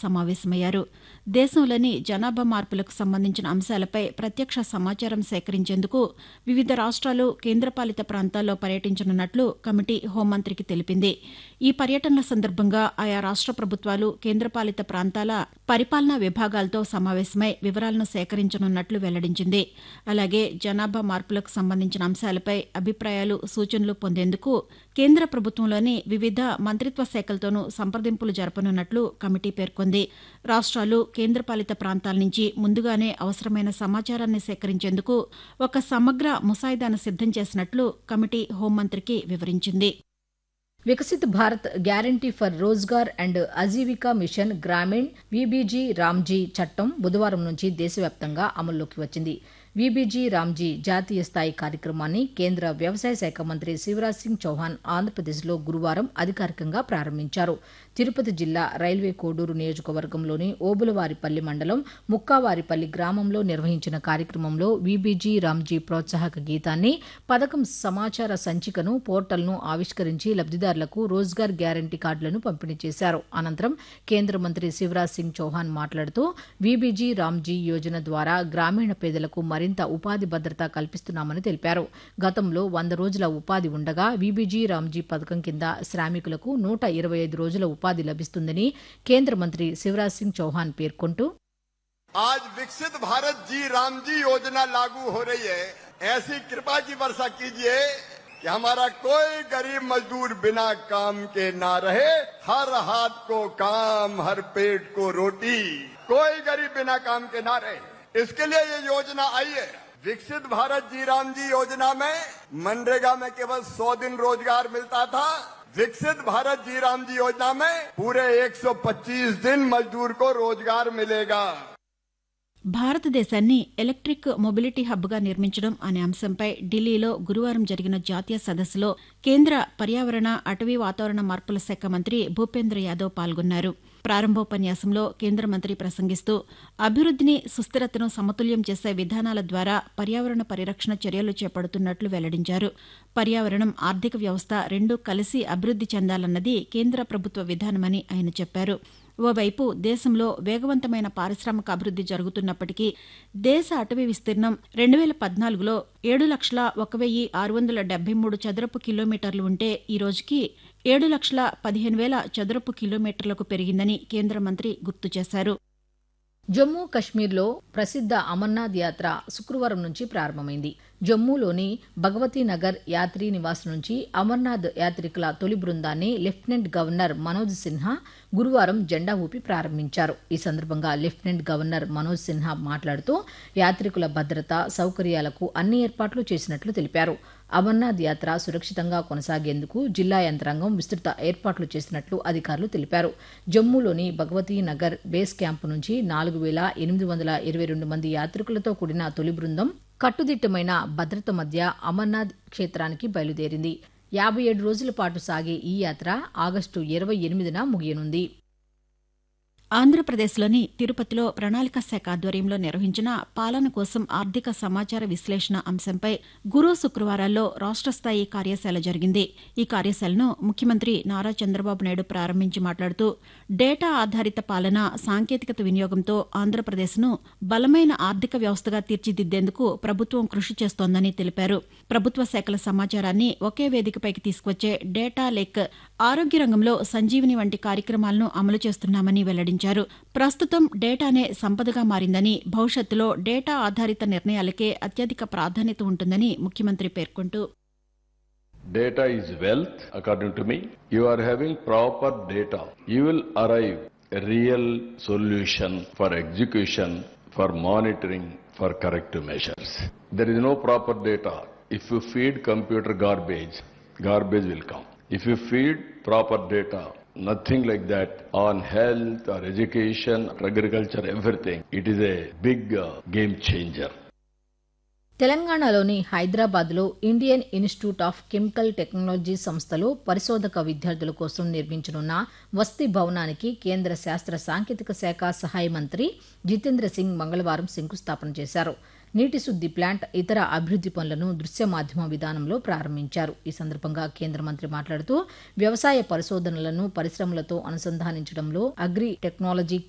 సమావేశమయ్యారు దేశంలోని జనాభా మార్పులకు సంబంధించిన అంశాలపై ప్రత్యక్ష సమాచారం సేకరించేందుకు వివిధ రాష్ట్రాలు కేంద్రపాలిత ప్రాంతాల్లో పర్యటించనున్నట్లు కమిటీ హోంమంత్రికి తెలిపింది ఈ పర్యటనల సందర్భంగా ఆయా రాష్ట్ర ప్రభుత్వాలు కేంద్రపాలిత ప్రాంతాల పరిపాలనా విభాగాలతో సమావేశమై వివరాలను సేకరించనున్నట్లు వెల్లడించింది అలాగే జనాభా మార్పులకు సంబంధించిన అంశాలపై అభిప్రాయాలు సూచనలు పొందేందుకు కేంద్ర ప్రభుత్వంలోని వివిధ మంత్రిత్వ శాఖలతోనూ సంప్రదింపులు జరపనున్నట్లు కమిటీ పేర్కొంది రాష్ట్రాలు కేంద్రపాలిత ప్రాంతాల నుంచి ముందుగానే అవసరమైన సమాచారాన్ని సేకరించేందుకు ఒక సమగ్ర ముసాయిదాను సిద్దం చేసినట్లు కమిటీ హోంమంత్రికి వివరించింది Viksit Bharat guarantee for Rozgar and Ajeevika mission Gramin VBG Ramji చట్టం బుధవారం నుంచి దేశవ్యాప్తంగా అమల్లోకి వచ్చింది వీబీజీ రామ్జీ జాతీయ స్థాయి కార్యక్రమాన్ని కేంద్ర వ్యవసాయ శాఖ మంత్రి శివరాజ్ సింగ్ చౌహాన్ ఆంధ్రప్రదేశ్లో గురువారం అధికారికంగా ప్రారంభించారు తిరుపతి జిల్లా రైల్వే కోడూరు నియోజకవర్గంలోని ఓబులవారిపల్లి మండలం ముక్కావారిపల్లి గ్రామంలో నిర్వహించిన కార్యక్రమంలో వీబీజీ రామ్జీ ప్రోత్సాహక గీతాన్ని పథకం సమాచార సంచికను పోర్టల్ను ఆవిష్కరించి లబ్దిదారులకు రోజ్గార్ గ్యారంటీ కార్డులను పంపిణీ చేశారు అనంతరం కేంద్ర మంత్రి శివరాజ్ సింగ్ చౌహాన్ మాట్లాడుతూ వీబీజీ రామ్జీ యోజన ద్వారా గ్రామీణ పేదలకు మరింత ఉపాధి భద్రత కల్పిస్తున్నామని తెలిపారు గతంలో వంద రోజుల ఉపాధి ఉండగా వీబీజీ రామ్జీ పథకం కింద శ్రామికులకు నూట ఇరవై ఐదు రోజుల ఉపాధి లభిస్తుందని కేంద్ర మంత్రి శివరాజ్ సింగ్ చౌహాన్ పేర్కొంటూ आज विकसित भारत जी राम जी योजना लागू हो रही है ऐसी कृपा की वर्षा कीजिए कि हमारा कोई गरीब मजदूर बिना काम के ना रहे हर हाथ को काम हर पेट को रोटी कोई गरीब बिना काम के ना रहे इसके लिए ये योजना आई है विकसित भारत जी राम जी योजना में मनरेगा में केवल 100 दिन रोजगार मिलता था विकसित भारत जी राम जी योजना में पूरे 125 दिन मजदूर को रोजगार मिलेगा భారతదేశాన్ని ఎలక్ట్రిక్ మొబిలిటీ హబ్గా నిర్మించడం అనే అంశంపై ఢిల్లీలో గురువారం జరిగిన జాతీయ సదస్సులో కేంద్ర పర్యావరణ అటవీ వాతావరణ మార్పుల శాఖ మంత్రి భూపేంద్ర యాదవ్ పాల్గొన్నారు ప్రారంభోపన్యాసంలో కేంద్ర మంత్రి ప్రసంగిస్తూ అభివృద్దిని సుస్థిరతను సమతుల్యం చేసే విధానాల ద్వారా పర్యావరణ పరిరక్షణ చర్యలు చేపడుతున్నట్లు వెల్లడించారు పర్యావరణం ఆర్థిక వ్యవస్థ రెండూ కలిసి అభివృద్ది చెందాలన్నది కేంద్ర ప్రభుత్వ విధానమని ఆయన చెప్పారు ఓవైపు దేశంలో వేగవంతమైన పారిశ్రామిక అభివృద్ది జరుగుతున్నప్పటికీ దేశ అటవీ విస్తీర్ణం రెండు వేల పద్నాలుగులో ఏడు లక్షల ఒక వెయ్యి ఆరు వందల డెబ్బై మూడు చదరపు కిలోమీటర్లు ఉంటే ఈ రోజుకి ఏడు లక్షల పదిహేను వేల చదరపు కిలోమీటర్లకు పెరిగిందని కేంద్ర మంత్రి గుర్తు చేశారు జమ్మూ కశ్మీర్లో ప్రసిద్ధ అమర్నాథ్ యాత్ర శుక్రవారం నుంచి ప్రారంభమైంది జమ్మూలోని భగవతీ నగర్ యాత్రీ నివాస్ నుంచి అమర్నాథ్ యాత్రికుల తొలి బృందాన్ని లెఫ్టినెంట్ గవర్నర్ మనోజ్ సిన్హా గురువారం జెండా ఊపి ప్రారంభించారు ఈ సందర్భంగా లెఫ్టినెంట్ గవర్నర్ మనోజ్ సిన్హా మాట్లాడుతూ యాత్రికుల భద్రత సౌకర్యాలకు అన్ని ఏర్పాట్లు చేసినట్లు తెలిపారు అమర్నాథ్ యాత్ర సురక్షితంగా కొనసాగేందుకు జిల్లా యంత్రాంగం విస్తృత ఏర్పాట్లు చేసినట్లు అధికారులు తెలిపారు జమ్మూలోని భగవతీ నగర్ బేస్ క్యాంపు నుంచి నాలుగు వేల ఎనిమిది వందల ఇరవై రెండు మంది యాత్రికులతో కూడిన తొలి బృందం కట్టుదిట్టమైన భద్రత మధ్య అమర్నాథ్ క్షేత్రానికి బయలుదేరింది యాభై ఏడు రోజుల పాటు సాగే ఈ యాత్ర ఆగస్టు ఇరవై ఎనిమిదిన ముగియనుంది ఆంధ్రప్రదేశ్లోని తిరుపతిలో ప్రణాళిక శాఖ ఆధ్వర్యంలో నిర్వహించిన పాలన కోసం ఆర్థిక సమాచార విశ్లేషణ అంశంపై గురు శుక్రవారాల్లో రాష్ట స్థాయి కార్యశాల జరిగింది ఈ కార్యశాలను ముఖ్యమంత్రి నారా చంద్రబాబు నాయుడు ప్రారంభించి మాట్లాడుతూ డేటా ఆధారిత పాలన సాంకేతికత వినియోగంతో ఆంధ్రప్రదేశ్ను బలమైన ఆర్థిక వ్యవస్థగా తీర్చిదిద్దేందుకు ప్రభుత్వం కృషి చేస్తోందని తెలిపారు ప్రభుత్వ శాఖల సమాచారాన్ని ఒకే వేదికపైకి తీసుకొచ్చే డేటా లేక్ ఆరోగ్య రంగంలో సంజీవిని వంటి కార్యక్రమాలను అమలు చేస్తున్నామని వెల్లడించారు ప్రస్తుతం డేటానే సంపదగా మారిందని భవిష్యత్తులో డేటా ఆధారిత నిర్ణయాలకే అత్యధిక ప్రాధాన్యత ఉంటుందని ముఖ్యమంత్రి పేర్కొంటూ Data is wealth, according to me. You are having proper data. You will arrive a real solution for execution, for monitoring, for corrective measures. There is no proper data. If you feed computer garbage, garbage will come. If you feed proper data, nothing like that on health or education, or agriculture, everything. It is a big uh, game changer. తెలంగాణలోని హైదరాబాద్లో Indian Institute of Chemical Technology సంస్థలో పరిశోధక విద్యార్థుల కోసం నిర్మించనున్న వసతి భవనానికి కేంద్ర శాస్త్ర సాంకేతిక శాఖ సహాయ మంత్రి జితేంద్ర సింగ్ మంగళవారం శంకుస్థాపన చేశారు నీటి శుద్ది ప్లాంట్ ఇతర అభివృద్ది పనులను దృశ్య మాధ్యమ విధానంలో ప్రారంభించారు ఈ సందర్భంగా కేంద్ర మంత్రి మాట్లాడుతూ వ్యవసాయ పరిశోధనలను పరిశ్రమలతో అనుసంధానించడంలో అగ్రి టెక్నాలజీ